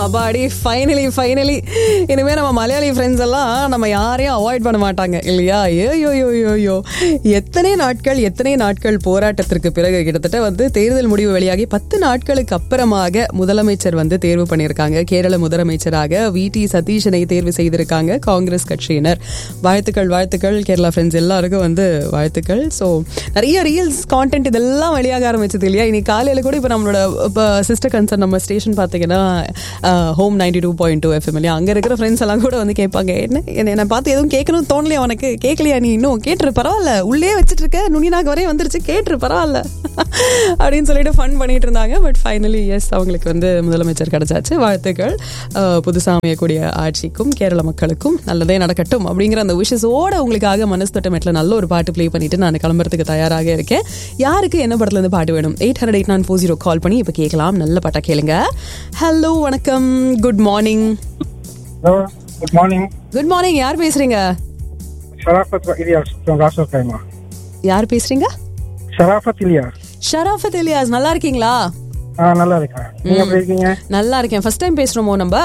அப்பாடி finally finally இனிமே நம்ம மலையாளி ஃப்ரெண்ட்ஸ் எல்லாம் நம்ம யாரையும் அவாய்ட் பண்ண மாட்டாங்க இல்லையா ஐயோ யோ யோ யோ எத்தனை நாட்கள் எத்தனை நாட்கள் போராட்டத்திற்கு பிறகு கிட்டத்தட்ட வந்து தேர்தல் முடிவு வெளியாகி பத்து நாட்களுக்கு அப்புறமாக முதலமைச்சர் வந்து தேர்வு பண்ணியிருக்காங்க கேரள முதலமைச்சராக வி டி சதீஷனை தேர்வு செய்திருக்காங்க காங்கிரஸ் கட்சியினர் வாழ்த்துக்கள் வாழ்த்துக்கள் கேரளா ஃப்ரெண்ட்ஸ் எல்லாருக்கும் வந்து வாழ்த்துக்கள் ஸோ நிறைய ரீல்ஸ் கான்டென்ட் இதெல்லாம் வெளியாக ஆரம்பிச்சது இல்லையா இன்னைக்கு காலையில் கூட இப்போ நம்மளோட இப்போ சிஸ்டர் கன்சர்ன் நம்ம ஸ்டேஷன் பார்த்தீங்கன்னா home ninety two point two FM இல்லையா அங்கே இருக்கிற ஃப்ரெண்ட்ஸ் எல்லாம் கூட வந்து கேட்பாங்க என்ன என்ன என்னை பார்த்து எதுவும் கேட்கணும்னு தோணலையா உனக்கு கேட்கலையா நீ இன்னும் கேட்டுரு பரவாயில்ல உள்ளே வச்சுட்டு இருக்க நுனிநாக்கு வரையும் வந்துருச்சு கேட்டுரு பரவாயில்ல அப்படின்னு சொல்லிட்டு ஃபன் பண்ணிட்டு இருந்தாங்க பட் ஃபைனலி எஸ் அவங்களுக்கு வந்து முதலமைச்சர் கிடைச்சாச்சு வாழ்த்துக்கள் அஹ், புதுசா அமையக்கூடிய ஆட்சிக்கும் கேரள மக்களுக்கும் நல்லதே நடக்கட்டும் அப்படிங்கிற அந்த விஷஸோட உங்களுக்காக மனசு தொட்டமெட்டில் நல்ல ஒரு பாட்டு ப்ளே பண்ணிட்டு நான் கிளம்புறதுக்கு தயாராக இருக்கேன் யாருக்கு என்ன படத்துல இருந்து பாட்டு வேணும் eight hundred eight nine four zero call பண்ணி இப்போ கேட்கலாம் நல்ல பாட்டா கேளுங்க ஹலோ வணக்கம் good morning hello good morning good morning யார் பேசுறீங்க ஷராஃபத் இலியாஸ் ஃப்ரம் ராசோ கைமா யார் பேசுறீங்க ஷராஃபத் இலியாஸ் ஷராஃபத் இலியாஸ் நல்லா இருக்கீங்களா ஆ நல்லா இருக்கேன் நீங்க எப்படி இருக்கீங்க நல்லா இருக்கேன் ஃபர்ஸ்ட் டைம் பேசுறோமோ நம்ம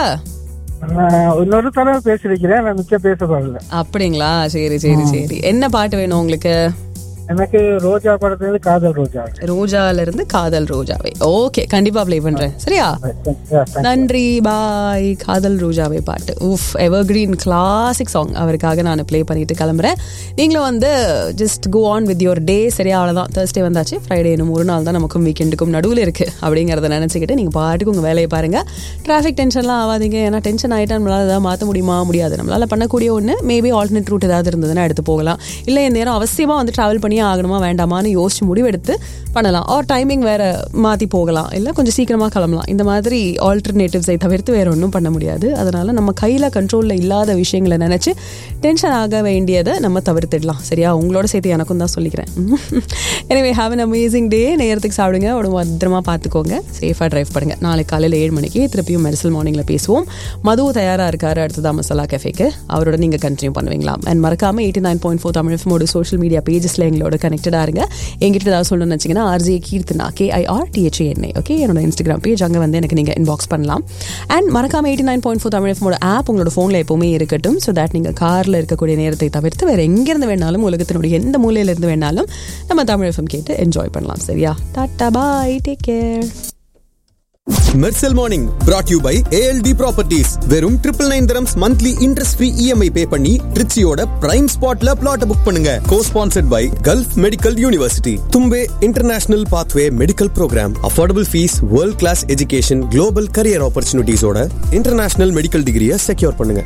நான் இன்னொரு தடவை பேசிருக்கிறேன் நான் மிச்சம் பேச பாருங்க அப்படிங்களா சரி சரி சரி என்ன பாட்டு வேணும் உங்களுக்கு எனக்கு ரோஜா படத்துல காதல் ரோஜா ரோஜால இருந்து காதல் ரோஜாவே ஓகே கண்டிப்பா ப்ளே பண்றேன் சரியா நன்றி பாய் காதல் ரோஜாவே பாட்டு உஃப் எவர்கிரீன் கிளாசிக் சாங் அவருக்காக நான் ப்ளே பண்ணிட்டு கிளம்புறேன் நீங்களும் வந்து just go on with your day சரியா அவ்வளோதான் தேர்ஸ்டே வந்தாச்சு ஃப்ரைடே இன்னும் ஒரு நாள் தான் நமக்கும் வீக்கெண்டுக்கும் நடுவில் இருக்கு அப்படிங்கிறத நினச்சிக்கிட்டு நீங்கள் பாட்டுக்கு உங்கள் வேலையை பாருங்க டிராஃபிக் டென்ஷன்லாம் ஆகாதீங்க ஏன்னா டென்ஷன் ஆகிட்டா நம்மளால் ஏதாவது மாற்ற முடியுமா முடியாது நம்மளால் பண்ணக்கூடிய ஒன்று மேபி ஆல்டர்னேட் ரூட் ஏதாவது இருந்ததுன்னா எடுத்து போகலாம் இல்லை இந்த நேரம் அவசியமாக வந்து ட்ராவல் பண்ணியே ஆகணுமா வேண்டாமான்னு யோசிச்சு முடிவெடுத்து பண்ணலாம் ஆர் டைமிங் வேற மாற்றி போகலாம் இல்லை கொஞ்சம் சீக்கிரமாக கிளம்பலாம் இந்த மாதிரி ஆல்டர்னேட்டிவ்ஸை தவிர்த்து வேற ஒன்றும் பண்ண முடியாது அதனால நம்ம கையில் கண்ட்ரோலில் இல்லாத விஷயங்களை நினச்சி டென்ஷன் ஆக வேண்டியதை நம்ம தவிர்த்திடலாம் சரியா உங்களோட சேர்த்து எனக்கும் தான் சொல்லிக்கிறேன் எனவே ஹாவ் அன் அமேசிங் டே நேரத்துக்கு சாப்பிடுங்க உடம்பு பத்திரமா பார்த்துக்கோங்க சேஃபாக டிரைவ் பண்ணுங்க நாளைக்கு காலையில் ஏழு மணிக்கு திருப்பியும் மெரிசல் மார்னிங்கில் பேசுவோம் மது தயாராக இருக்காரு அடுத்ததான் மசாலா கஃபேக்கு அவரோட நீங்கள் கண்டினியூ பண்ணுவீங்களா அண்ட் மறக்காம eighty nine point four Tamil எஃப்மோட சோஷியல் மீடியா பேஜஸில் எங்களோட கனெக்டடாக இருங்க எங்கிட்ட ஏதாவது சொல்லணும்னு நினச்சிங்கன்னா RJ Keerthana K I R D H A N I okay என்னோட இன்ஸ்டாகிராம் பேஜ் அங்கே வந்து எனக்கு நீங்கள் இன்பாக்ஸ் பண்ணலாம் அண்ட் மறக்காம eighty nine point four Tamil எஃப்மோட ஆப் உங்களோட ஃபோனில் எப்பவுமே இருக்கட்டும் ஸோ தட் நீங்கள் காரில் இருக்கக்கூடிய நேரத்தை தவிர்த்து வேறு எங்கேருந்து வேணாலும் உலகத்தினுடைய எந்த மூலையிலிருந்து வேணாலும் நம்ம தமிழ் எஃப்எம் கேட்டு என்ஜாய் பண்ணலாம் சரியா tata bye take care Mersal morning brought you by ALT properties வெறும் triple nine terms monthly interest free EMI pay பண்ணி ட்ரிச்சியோட பிரைம் ஸ்பாட்ல பிளாட் புக் பண்ணுங்க co sponsored by gulf medical university Thumbay international pathway medical programme affordable fees world class education global career ஆப்பர்ச்சுனிட்டிஸோட international medical டிகிரியை secure பண்ணுங்க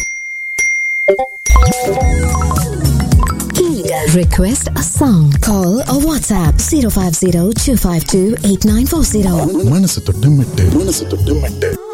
Request a song. Call or WhatsApp 050 252 8940. மனசு தொட்டு மெட்டு மனசு தொட்டு மெட்டு